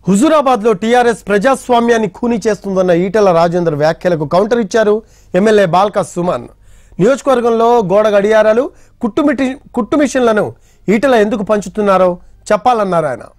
హుజూరాబాద్ లో టీఆర్ఎస్ ప్రజాస్వామ్యాన్ని ఖూనీ చేస్తుందన్న ఈటెల రాజేందర్ వ్యాఖ్యలకు కౌంటర్ ఇచ్చారు ఎమ్మెల్యే బాల్కా సుమన్ నియోజకవర్గంలో గోడ గడియారాలు కుట్టుమిటి కుట్టు మిషన్లను ఈటెల ఎందుకు పంచుతున్నారో చెప్పాలన్నారు ఆయన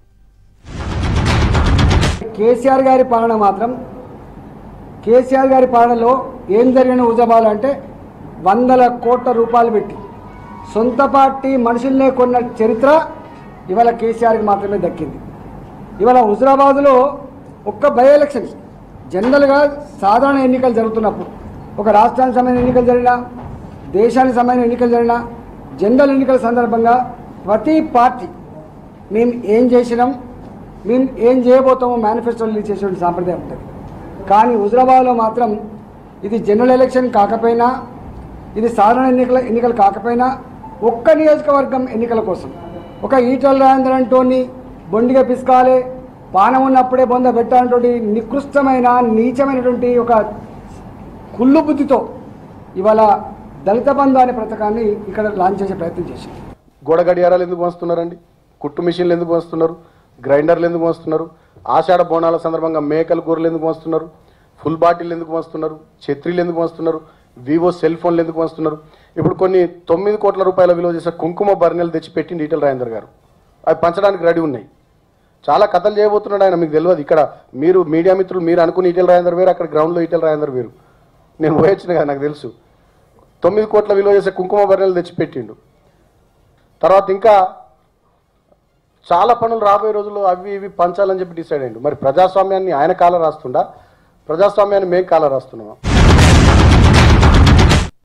కేసీఆర్ గారి పాలన మాత్రం కేసీఆర్ గారి పాలనలో ఏం జరిగిన హుజాబాలు అంటే వందల కోట్ల రూపాయలు పెట్టి సొంత పార్టీ మనుషుల్నే కొన్న చరిత్ర ఇవాళ కేసీఆర్కి మాత్రమే దక్కింది ఇవాళ హుజరాబాద్లో ఒక్క బై ఎలక్షన్స్ జనరల్గా సాధారణ ఎన్నికలు జరుగుతున్నప్పుడు ఒక రాష్ట్రానికి సంబంధించిన ఎన్నికలు జరిగినా దేశానికి సంబంధించిన ఎన్నికలు జరిగినా జనరల్ ఎన్నికల సందర్భంగా ప్రతి పార్టీ మేము ఏం చేసినాం మేము ఏం చేయబోతామో మేనిఫెస్టో రిలీజ్ చేసే సాంప్రదాయం ఉంటుంది కానీ హుజరాబాద్లో మాత్రం ఇది జనరల్ ఎలక్షన్ కాకపోయినా ఇది సాధారణ ఎన్నికల ఎన్నికలు కాకపోయినా ఒక్క నియోజకవర్గం ఎన్నికల కోసం ఒక ఈటల రాజేంద్ర అంటోని బొండిగా పిసుకాలే పానం ఉన్నప్పుడే బొంద పెట్టాలన్నటువంటి నికృష్టమైన నీచమైనటువంటి ఒక కుళ్ళు బుద్ధితో ఇవాళ దళిత బంధు అనే పథకాన్ని ఇక్కడ లాంచ్ చేసే ప్రయత్నం చేసింది గోడ గడియారాలు ఎందుకు మోస్తున్నారండి కుట్టు మిషన్లు ఎందుకు మోస్తున్నారు గ్రైండర్లు ఎందుకు మోస్తున్నారు ఆషాఢ బోనాల సందర్భంగా మేకల కూరలు ఎందుకు మోస్తున్నారు ఫుల్ బాటిల్ ఎందుకు మోస్తున్నారు ఛత్రీలు ఎందుకు మోస్తున్నారు వివో సెల్ ఫోన్లు ఎందుకు మోస్తున్నారు ఇప్పుడు కొన్ని తొమ్మిది కోట్ల రూపాయల విలువ చేసే కుంకుమ బర్నెలు తెచ్చి పెట్టింది ఈటల రాజేందర్ గారు అవి పంచడానికి రెడీ ఉన్నాయి చాలా కథలు చేయబోతున్నాడు ఆయన మీకు తెలియదు ఇక్కడ మీరు మీడియా మిత్రులు మీరు అనుకుని ఈటల రాజేందర్ వేరు అక్కడ గ్రౌండ్లో ఈటల రాజేందర్ వేరు నేను పోయొచ్చిన కదా నాకు తెలుసు తొమ్మిది కోట్ల విలువ చేసే కుంకుమ బర్రెలు తెచ్చిపెట్టిండు తర్వాత ఇంకా చాలా పనులు రాబోయే రోజుల్లో అవి ఇవి పంచాలని చెప్పి డిసైడ్ అయ్యిండు మరి ప్రజాస్వామ్యాన్ని ఆయన కాల రాస్తుండా ప్రజాస్వామ్యాన్ని మేము కాల రాస్తున్నామా